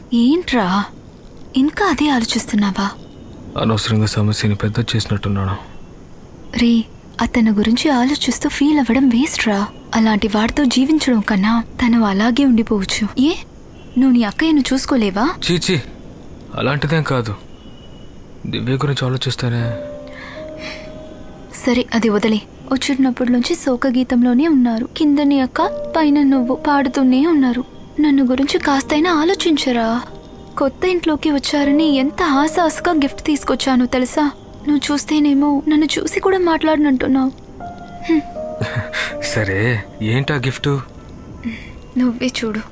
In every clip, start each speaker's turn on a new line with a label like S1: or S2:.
S1: ఏంట్రా ఇంకా అదే ఆలోచిస్తున్నావా
S2: అనవసరంగా సమస్యని పెద్ద చేసినట్టున్నాను
S1: రే అతని గురించి ఆలోచిస్తూ ఫీల్ అవ్వడం వేస్ట్ రా అలాంటి వాడితో జీవించడం కన్నా తను అలాగే ఉండిపోవచ్చు ఏ నువ్వు నీ అక్కయ్యను చూసుకోలేవా
S2: చీచి అలాంటిదేం కాదు దివ్య గురించి ఆలోచిస్తేనే
S1: సరే అది వదిలే వచ్చినప్పటి నుంచి శోక గీతంలోనే ఉన్నారు కింద నీ అక్క పైన నువ్వు పాడుతూనే ఉన్నారు నన్ను గురించి కాస్తైనా ఆలోచించరా కొత్త ఇంట్లోకి వచ్చారని ఎంత ఆశ ఆశగా గిఫ్ట్ తీసుకొచ్చాను తెలుసా నువ్వు చూస్తేనేమో నన్ను చూసి కూడా మాట్లాడనంటున్నావు
S2: సరే ఏంటా గిఫ్ట్
S1: నువ్వే చూడు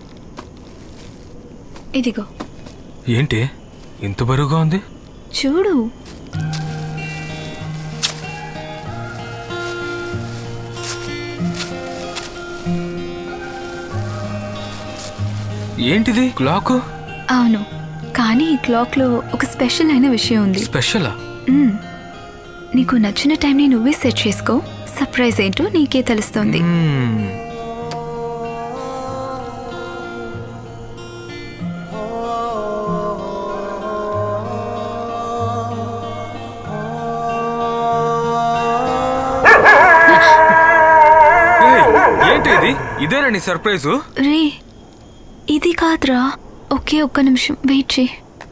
S1: ఇదిగో
S2: ఏంటి ఇంత బరువుగా ఉంది
S1: చూడు
S2: ఏంటిది క్లాక్
S1: అవును కానీ ఈ క్లాక్లో ఒక స్పెషల్ అయిన విషయం ఉంది
S2: స్పెషలా
S1: మ్మ్. నీకు నచ్చిన టైంని నువ్వే సెట్ చేసుకో సర్ప్రైజ్ ఏంటో నీకే తెలుస్తుంది
S2: మ్మ్. ఏయ్, ఏంటి ఇది ఇదేనా నీ సర్ప్రైజు
S1: రే ఇది కాదురా ఒకే ఒక్క నిమిషం వెయిట్ చేయి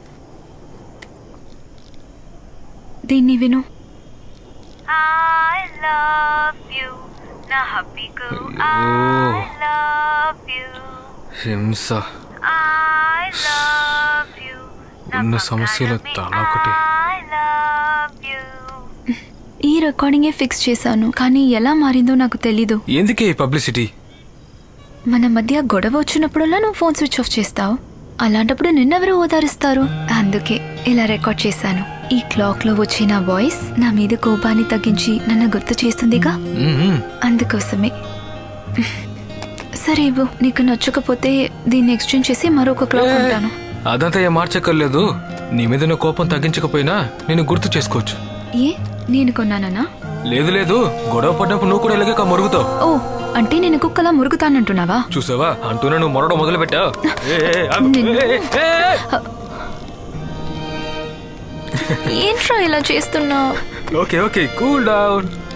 S1: దీన్ని విను
S3: I love you, నా హబ్బీకు
S2: అయ్యో.
S3: I love you,
S2: హింస
S3: I love you, నా
S2: ఉన్న సమస్యల
S3: బంగారమే,
S2: తల ఒకటి.
S3: I love you.
S1: ఈ రికార్డింగే ఫిక్స్ చేశాను కానీ ఎలా మారిందో నాకు తెలీదు
S2: ఎందుకే ఈ పబ్లిసిటీ
S1: మన మధ్య గొడవ వచ్చినప్పుడల్లా నువ్వు ఫోన్ స్విచ్ ఆఫ్ చేస్తావు అలాంటప్పుడు నిన్నెవరు ఓదారుస్తారు అందుకే ఇలా రికార్డ్ చేశాను ఈ క్లాక్ లో వచ్చిన వాయిస్ నా మీద కోపాన్ని తగ్గించి నన్ను గుర్తు చేస్తుందిగా
S2: మ్మ్.
S1: అందుకోసమే సరే ఇవ్వు నీకు నచ్చకపోతే దీన్ని ఎక్స్చేంజ్ చేసి మరొక క్లాక్
S2: ఏ,
S1: కొంటాను
S2: అదంతా ఏం మార్చక్కర్లేదు నీ మీద నా కోపం తగ్గించకపోయినా నేను గుర్తు చేసుకోవచ్చు
S1: ఏ నేను కొన్నానా
S2: లేదు లేదు గొడవ పడినప్పుడు నువ్వు కూడా ఇలాగే కా మురుగుతావు
S1: ఓ అంటే నేను కుక్కలా మురుగుతానంటున్నావా
S2: చూసావా అంటూనే నువ్వు మొరడం మొదలు పెట్టావు
S1: నిన్ను- ఏంట్రా ఇలా చేస్తున్నావు
S2: ఓకే ఓకే కూల్ డౌన్